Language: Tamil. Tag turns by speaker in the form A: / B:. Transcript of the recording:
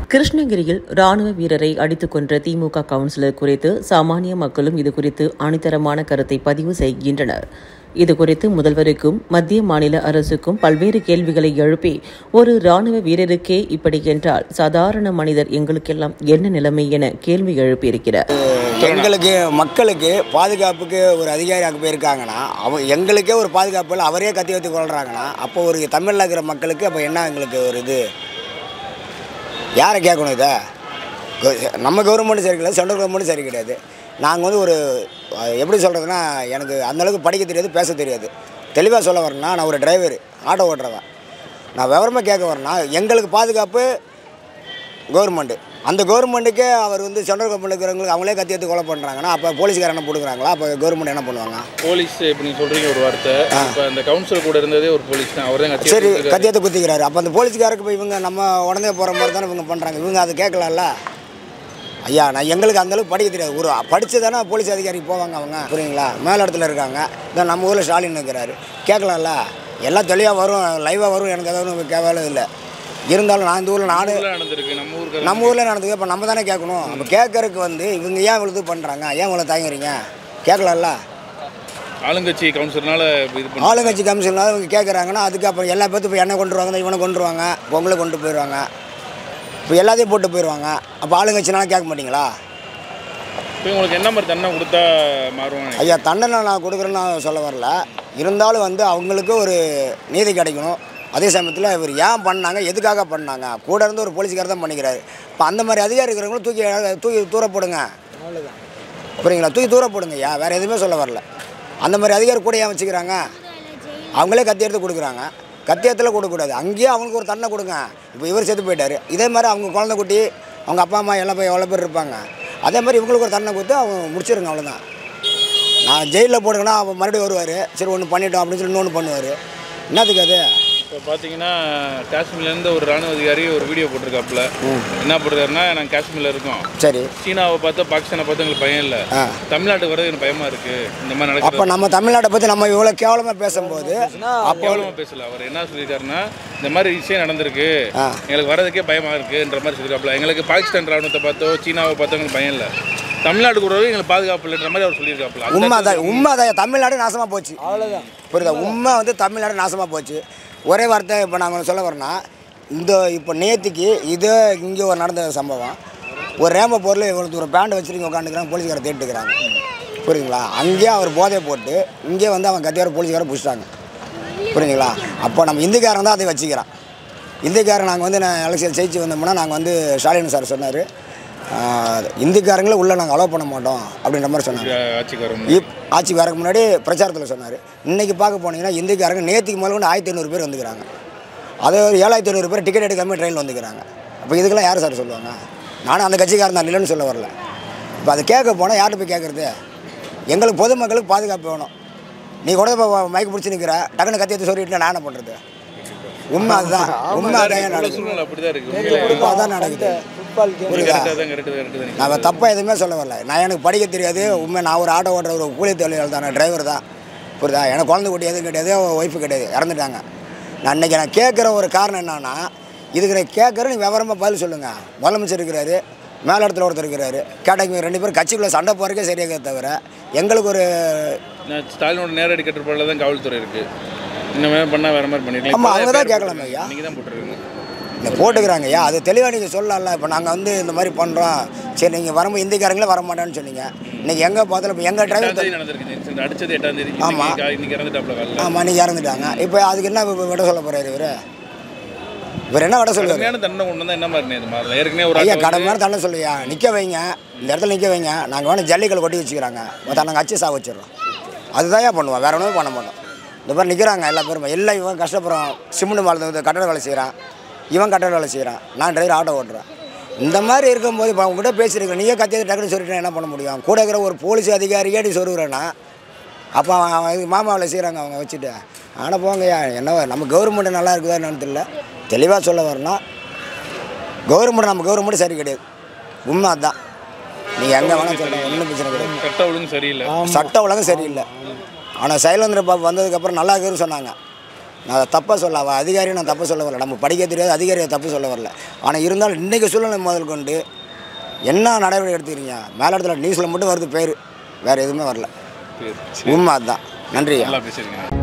A: கிருஷ்ணகிரியில் ராணுவ வீரரை அடித்துக் கொன்ற திமுக கவுன்சிலர் குறித்து சாமானிய மக்களும் இதுகுறித்து அணித்தரமான கருத்தை பதிவு செய்கின்றனர் இதுகுறித்து முதல்வருக்கும் மத்திய மாநில அரசுக்கும் பல்வேறு கேள்விகளை எழுப்பி ஒரு ராணுவ வீரருக்கே இப்படி என்றால் சாதாரண மனிதர் எங்களுக்கெல்லாம் என்ன நிலைமை என கேள்வி எழுப்பியிருக்கிறார்
B: எங்களுக்கு மக்களுக்கு பாதுகாப்புக்கு ஒரு அதிகாரி அங்கே போயிருக்காங்கன்னா அவ எங்களுக்கே ஒரு பாதுகாப்பு இல்லை அவரே கத்தி வைத்து கொள்றாங்கன்னா அப்போ ஒரு தமிழில் இருக்கிற மக்களுக்கு அப்போ என்ன எங்களுக்கு ஒரு இது யாரை கேட்கணும் இதை கோ- நம்ம கவர்மெண்ட்டும் சரி கிடையாது சென்ட்ரல் கவர்மெண்ட்டும் சரி கிடையாது நாங்கள் வந்து ஒரு அஹ், எப்படி சொல்கிறதுனா எனக்கு அந்தளவுக்கு படிக்க தெரியாது பேச தெரியாது தெளிவாக சொல்ல வரேன்னா நான் ஒரு டிரைவர் ஆட்டோ ஓட்டுறவன் நான் விவரமாக கேட்க வரேன்னா எங்களுக்கு பாதுகாப்பு கவர்மெண்ட்டு அந்த கவர்மெண்ட்டுக்கே அவர் வந்து சென்ட்ரல் கவர்மெண்ட் இருக்கிறவங்களுக்கு அவங்களே கத்தி எடுத்து கொலை பண்ணுறாங்கன்னா அப்போ போலீஸ்காரன் என்ன போட்டுக்கிறாங்களா அப்போ கவர்மெண்ட் என்ன பண்ணுவாங்க
C: போலீஸ் இப்போ நீங்கள் சொல்கிறீங்க ஒரு வார்த்தை இப்போ அந்த கவுன்சிலர் கூட இருந்ததே ஒரு போலீஸ் தான் அவர் தான் கட்சி
B: சரி கத்தியத்தை குத்திக்கிறாரு அப்போ அந்த போலீஸ்காரருக்கு போய் இவங்க நம்ம உடனே போகிற மாதிரி தானே இவங்க பண்ணுறாங்க இவங்க அதை கேட்கலாம்ல ஐயா நான் எங்களுக்கு அந்த அளவுக்கு படிக்க தெரியாது ஒரு படித்து தானே போலீஸ் அதிகாரிக்கு போவாங்க அவங்க புரியுங்களா மேல் இடத்துல இருக்காங்க இந்த நம்ம ஊரில் ஸ்டாலின் இருக்கிறாரு கேட்கலாம்ல எல்லாம் தெளிவாக வரும் லைவாக வரும் எனக்கு எதாவது கேட்கவே இல்லை இருந்தாலும் நான் இந்த ஊரில் நானும்
C: நடந்திருக்கு நம்ம ஊருக்கு
B: நம்ம ஊரில் நடந்தது இப்போ நம்ம தானே கேட்கணும் அப்போ கேட்கறதுக்கு வந்து இவங்க ஏன் இவ்வளோ இது பண்ணுறாங்க ஏன் இவ்வளோ தயங்குறீங்க கேட்கலாம்ல
C: ஆளுங்கட்சி கவுன்சிலர்னால இது பண்ணி
B: ஆளுங்கட்சி கமிஷனாக இவங்க கேட்குறாங்கன்னா அதுக்கு அப்புறம் எல்லா பேர்த்து இப்போ என்ன கொண்டுருவாங்க இவனை கொண்டுருவாங்க பொங்கலை கொண்டு போயிடுவாங்க இப்போ எல்லாத்தையும் போட்டு போயிடுவாங்க அப்போ ஆளுங்கட்சினால கேட்க மாட்டீங்களா
C: இப்போ உங்களுக்கு என்ன மாதிரி தண்டனை கொடுத்தா மாறுவாங்க
B: ஐயா தண்டனை நான் கொடுக்குறேன்னு நான் சொல்ல வரல இருந்தாலும் வந்து அவங்களுக்கு ஒரு நீதி கிடைக்கணும் அதே சமயத்தில் இவர் ஏன் பண்ணாங்க எதுக்காக பண்ணாங்க கூட இருந்து ஒரு போலீஸ்காரர் தான் பண்ணிக்கிறாரு இப்போ அந்த மாதிரி அதிகாரி இருக்கிறவங்களும் தூக்கி தூக்கி தூர போடுங்க புரியுங்களா தூக்கி தூர போடுங்க ஐயா வேறு எதுவுமே சொல்ல வரல அந்த மாதிரி அதிகாரி கூட ஏன் வச்சுக்கிறாங்க அவங்களே கத்தி எடுத்து கொடுக்குறாங்க கத்தி எடுத்துல கொடுக்கக்கூடாது அங்கேயே அவங்களுக்கு ஒரு தண்டனை கொடுங்க இப்போ இவர் செத்து போயிட்டாரு இதே மாதிரி அவங்க குழந்தை குட்டி அவங்க அப்பா அம்மா எல்லாம் போய் எவ்வளோ பேர் இருப்பாங்க அதே மாதிரி இவங்களுக்கு ஒரு தண்டனை கொடுத்து அவங்க முடிச்சிருங்க அவ்வளோதான் நான் ஜெயிலில் போடுங்கன்னா அவன் மறுபடியும் வருவார் சரி ஒன்று பண்ணிட்டோம் அப்படின்னு சொல்லி இன்னொன்று பண்ணுவார் என்னத்துக்கு அது
C: இப்போ பார்த்தீங்கன்னா காஷ்மீர்லேருந்து ஒரு ராணுவ அதிகாரி ஒரு வீடியோ போட்டிருக்காப்புல என்ன போட்டிருக்காருன்னா நாங்கள் காஷ்மீரில் இருக்கோம்
B: சரி
C: சீனாவை பார்த்தா பாகிஸ்தானை பார்த்தா எங்களுக்கு பயம் இல்லை
B: ஆ.
C: தமிழ்நாட்டுக்கு வரது எனக்கு பயமாக இருக்குது இந்த மாதிரி
B: அப்போ
C: நடக்கிறது
B: நம்ம தமிழ்நாட்டை பற்றி நம்ம இவ்வளோ கேவலமாக பேசும்போது அப்போ
C: கேவலமாக பேசல அவர் என்ன சொல்லியிருக்காருன்னா இந்த மாதிரி விஷயம் நடந்திருக்கு
B: ஆ.
C: எங்களுக்கு வரதுக்கே பயமாக இருக்குன்ற மாதிரி சொல்லியிருக்காப்புல எங்களுக்கு பாகிஸ்தான் ராணுவத்தை பார்த்தோ சீனாவை பார்த்தோ எங்களுக்கு பயம் இல்லை தமிழ்நாடு கூட எங்களுக்கு பாதுகாப்பு இல்லைன்ற மாதிரி அவர் சொல்லியிருக்காப்புல அந்த
B: உண்மை தான் உண்மை தான் தமிழ்நாடு நாசமாக போச்சு அவ்வளோதான் புரியுதா உண்மை வந்து தமிழ்நாடு நாசமாக போச்சு ஒரே வார்த்தை இப்போ நாங்கள் சொல்ல வரோன்னா இந்த இப்போ நேற்றுக்கு இது இங்கே ஒரு நடந்த சம்பவம் ஒரு ரேம பொருள் இவ்வளோ தூரம் பேண்ட் வச்சுருங்க உட்காந்துக்கிறாங்க போலீஸ்காரை தேட்டுக்கிறாங்க புரியுங்களா அங்கேயே அவர் போதையை போட்டு இங்கே வந்து அவன் கத்தியார போலீஸ்காரை பிடிச்சிட்டாங்க புரியுங்களா அப்போ நம்ம இந்திக்காரன் தான் அதை வச்சுக்கிறான் இந்திக்காரன் நாங்கள் வந்து நான் எலெக்ஷன் ஜெயிச்சு வந்தோம்னா நாங்கள் வந்து ஸ்டாலின் சார் சொன்னார் இந்திக்காரங்கள உள்ளே நாங்கள் அலோவ் பண்ண மாட்டோம் அப்படின்ற மாதிரி சொன்னாங்க
C: ஆட்சிக்கு வரும்
B: இப் ஆட்சிக்கு வரக்கு முன்னாடி பிரச்சாரத்தில் சொன்னார் இன்றைக்கி பார்க்க போனீங்கன்னா இந்திக்காரங்க நேற்றுக்கு முதல்ல கொண்டு ஆயிரத்தி ஐநூறு பேர் வந்துக்கிறாங்க அதே ஒரு ஏழாயிரத்தி ஐநூறு பேர் டிக்கெட் எடுக்காமல் ட்ரெயினில் வந்துக்கிறாங்க அப்போ இதுக்கெல்லாம் யார் சார் சொல்லுவாங்க நானும் அந்த கட்சிக்காரன் தான் இல்லைன்னு சொல்ல வரல இப்போ அதை கேட்க போனால் யார்கிட்ட போய் கேட்குறது எங்களுக்கு பொதுமக்களுக்கு பாதுகாப்பு வேணும் நீ கூட இப்போ மைக் பிடிச்சி நிற்கிற டக்குன்னு கத்தி எடுத்து சொல்லிட்டு நான் என்ன பண்ணுறது உண்மை அதுதான் உண்மை அதான் நடக்குது
C: சூழ்நிலை அப்படிதான் இருக்கு உண்மையிலே
B: உண்மை அதான் நடக்குது புரியுதா
C: கரெக்டாக தான் கரெக்டு தான் கரெக்டு தான்
B: நான் தப்பாக எதுவுமே சொல்ல வரல நான் எனக்கு படிக்க தெரியாது உண்மை நான் ஒரு ஆட்டோ ஓட்டுற ஒரு கூலி தொழிலாளர் தான் டிரைவர் தான் புரியுதா எனக்கு குழந்தை குட்டி எதுவும் கிடையாது ஒய்ஃபு கிடையாது இறந்துட்டாங்க நான் இன்றைக்கி நான் கேட்குற ஒரு காரணம் என்னன்னா இதுக்கு நான் கேட்குற நீ விவரமாக பதில் சொல்லுங்கள் முதலமைச்சர் இருக்கிறாரு மேல இடத்துல ஒருத்தர் இருக்கிறாரு கேட்டாங்க ரெண்டு பேரும் கட்சிக்குள்ளே சண்டை போகிறக்கே சரியாக தவிர எங்களுக்கு ஒரு
C: நான் ஸ்டாலினோட நேரடி கட்டுப்பாடில் தான் காவல்துறை இருக்கு இந்த மாதிரி பண்ணால் வேற மாதிரி பண்ணிருக்கலாம்
B: ஆமா,
C: இப்பதான்
B: அவங்க தான்
C: பேர்
B: கேட்கலாமே ஐயா.
C: நீங்கள் தான் போட்டுருக்கீங்க
B: இந்த போட்டுக்கிறாங்க ஐயா அது தெளிவாக நீங்கள் சொல்லலாம்ல இப்போ நாங்கள் வந்து இந்த மாதிரி பண்ணுறோம் சரி நீங்கள் வரும்போது இந்திக்காரங்களே வர மாட்டேன்னு சொன்னீங்க இன்னைக்கு எங்கே பார்த்தாலும் இப்போ எங்கள்
C: எட்டாம்
B: டிரைவர்
C: தேதி நடந்திருக்கு incident. அடிச்சது எட்டாம் தேதி
B: ஆமா.
C: இன்னைக்கு கா- இன்னைக்கு இறந்துட்டாப்ல காலைல
B: ஆமாம் நீங்கள் இறந்துட்டாங்க இப்போ அதுக்கு என்ன வி- விட சொல்ல போகிறாரு இவர் இவர் என்ன விட சொல்லுவார்
C: கடுமையான தண்டனை கொண்டு வந்தா என்ன மாதிரி இது மாதிரி ஏற்கனவே ஒரு
B: ஐயா
C: ஆட்டோ வந்து-
B: கடமையான தண்டனை சொல்லுயா நிற்க வைங்க இந்த இடத்துல நிற்க வைங்க நாங்கள் வேணும் ஜல்லிக்கல் கொட்டி வச்சுக்கிறாங்க மொத்தம் நாங்கள் அச்சு சா வச்சிடுறோம் அதுதான் ஏன் பண்ணுவோம் வேற ஒன்றுமே பண்ண மாட்டோம் இந்த மாதிரி நிற்கிறாங்க எல்லா பேரும் எல்லாம் இவன் கஷ்டப்படுறோம் சிமெண்ட் மாலை வந்து கட்டட வேலை செய்கிறான் இவன் கட்டட வேலை செய்கிறான் நான் டிரைவர் ஆட்டோ ஓட்டுறேன் இந்த மாதிரி இருக்கும்போது இப்போ அவங்ககிட்ட பேசியிருக்கேன் நீயே கத்தியது டக்குனு சொல்லிட்டு என்ன பண்ண முடியும் கூட இருக்கிற ஒரு போலீஸ் அதிகாரியே நீ சொல்லுறேன்னா அப்போ அவன் அவன் இதுக்கு மாமா வேலை செய்கிறாங்க அவங்க வச்சுட்டு ஆனால் போங்கய்யா என்ன நம்ம கவர்மெண்ட் நல்லா இருக்குதா என்னன்னு தெரியல தெளிவாக சொல்ல வரேன்னா கவர்மெண்ட் நம்ம கவர்மெண்ட் சரி கிடையாது உண்மை அதுதான் நீங்கள் எங்கே வேணால் சொல்லுங்கள் ஒன்றும் பிரச்சனை கிடையாது
C: சட்ட ஒழுங்கு சரியில்லை
B: சட்ட ஒழுங்கும் சரியில்லை ஆனால் சைலேந்திர பாபு வந்ததுக்கப்புறம் நல்லா இருக்குன்னு சொன்னாங்க நான் அதை தப்பாக சொல்ல அவ அதிகாரியை நான் தப்பு சொல்ல வரல நம்ம படிக்க தெரியாது அதிகாரியை தப்பு சொல்ல வரல ஆனால் இருந்தாலும் இன்றைக்கி சூழ்நிலை முதல் கொண்டு என்ன நடவடிக்கை எடுத்துக்கிறீங்க மேல இடத்துல நியூஸில் மட்டும் வருது பேர் வேறு எதுவுமே வரல
C: சரி
B: உண்மை அதுதான் நன்றி
C: நல்லா பேசுறீங்க